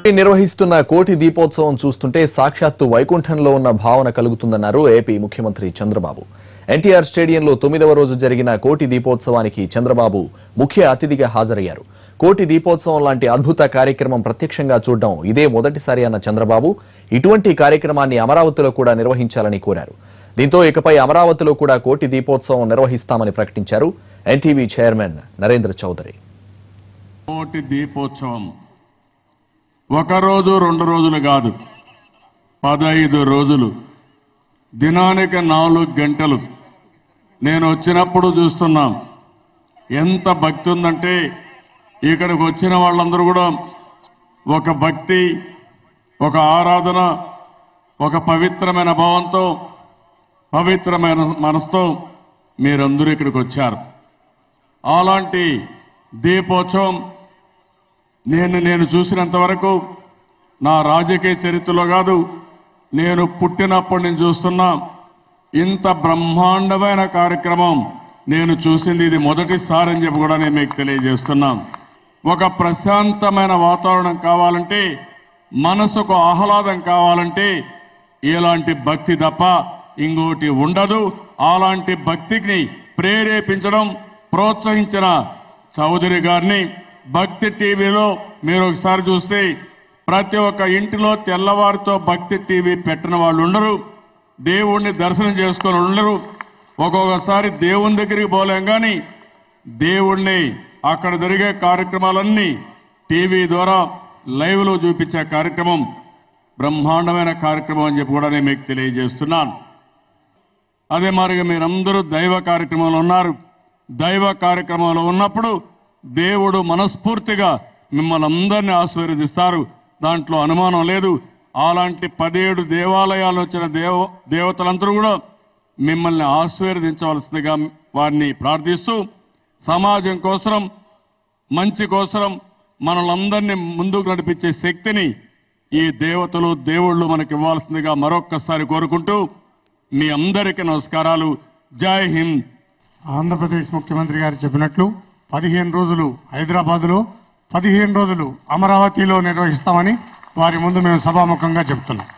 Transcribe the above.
నిర్వహిస్తున్న కోటి దీపోత్సవం చూస్తుంటే సాక్షాత్తు వైకుంఠంలో ఉన్న భావన కలుగుతుందన్నారు ఏపీ ముఖ్యమంత్రి చంద్రబాబు ఎన్టీఆర్ స్టేడియంలో తొమ్మిదవ రోజు జరిగిన కోటి దీపోత్సవానికి చంద్రబాబు ముఖ్య అతిథిగా హాజరయ్యారు కోటి దీపోత్సవం లాంటి అద్భుత కార్యక్రమం ప్రత్యక్షంగా చూడడం ఇదే మొదటిసారి అన్న చంద్రబాబు ఇటువంటి కార్యక్రమాన్ని అమరావతిలో కూడా నిర్వహించాలని కోరారు దీంతో ఇకపై అమరావతిలో కూడా కోటి దీపోత్సవం నిర్వహిస్తామని ప్రకటించారు ఎన్టీవీ చైర్మన్ నరేంద్ర చౌదరి కోటి దీపోత్సవం ఒక రోజు రెండు రోజులు కాదు పదహైదు రోజులు దినానికి నాలుగు గంటలు నేను వచ్చినప్పుడు చూస్తున్నాం ఎంత భక్తి ఉందంటే ఇక్కడికి వచ్చిన వాళ్ళందరూ కూడా ఒక భక్తి ఒక ఆరాధన ఒక పవిత్రమైన భావంతో పవిత్రమైన మనసుతో మీరందరూ ఇక్కడికి వచ్చారు అలాంటి దీపోత్సవం నేను నేను చూసినంత వరకు నా రాజకీయ చరిత్రలో కాదు నేను పుట్టినప్పటి నుంచి చూస్తున్నా ఇంత బ్రహ్మాండమైన కార్యక్రమం నేను చూసింది ఇది మొదటిసారి అని చెప్పి కూడా నేను మీకు తెలియజేస్తున్నాను ఒక ప్రశాంతమైన వాతావరణం కావాలంటే మనసుకు ఆహ్లాదం కావాలంటే ఇలాంటి భక్తి తప్ప ఇంకోటి ఉండదు అలాంటి భక్తిని ప్రేరేపించడం ప్రోత్సహించిన చౌదరి గారిని భక్తి టీవీలో మీరు ఒకసారి చూస్తే ప్రతి ఒక్క ఇంటిలో తెల్లవారితో భక్తి టీవీ పెట్టిన వాళ్ళు ఉండరు దేవుణ్ణి దర్శనం చేసుకొని ఉండరు ఒక్కొక్కసారి దేవుని దగ్గరికి పోలేం కానీ దేవుణ్ణి అక్కడ జరిగే కార్యక్రమాలన్నీ టీవీ ద్వారా లైవ్లో చూపించే కార్యక్రమం బ్రహ్మాండమైన కార్యక్రమం అని చెప్పి కూడా నేను మీకు తెలియజేస్తున్నాను అదే మాదిరిగా మీరందరూ దైవ కార్యక్రమంలో ఉన్నారు దైవ కార్యక్రమంలో ఉన్నప్పుడు దేవుడు మనస్ఫూర్తిగా మిమ్మల్ని అందరినీ ఆశీర్వదిస్తారు దాంట్లో అనుమానం లేదు అలాంటి పదిహేడు దేవాలయాలు వచ్చిన దేవ దేవతలందరూ కూడా మిమ్మల్ని ఆశీర్వదించవలసిందిగా వారిని ప్రార్థిస్తూ సమాజం కోసం మంచి కోసం మనలందరినీ ముందుకు నడిపించే శక్తిని ఈ దేవతలు దేవుళ్ళు మనకి ఇవ్వాల్సిందిగా మరొక్కసారి కోరుకుంటూ మీ అందరికీ నమస్కారాలు జై హింద్ ఆంధ్రప్రదేశ్ ముఖ్యమంత్రి గారు చెప్పినట్లు పదిహేను రోజులు హైదరాబాదులో పదిహేను రోజులు అమరావతిలో నిర్వహిస్తామని వారి ముందు మేము సభాముఖంగా చెప్తున్నాం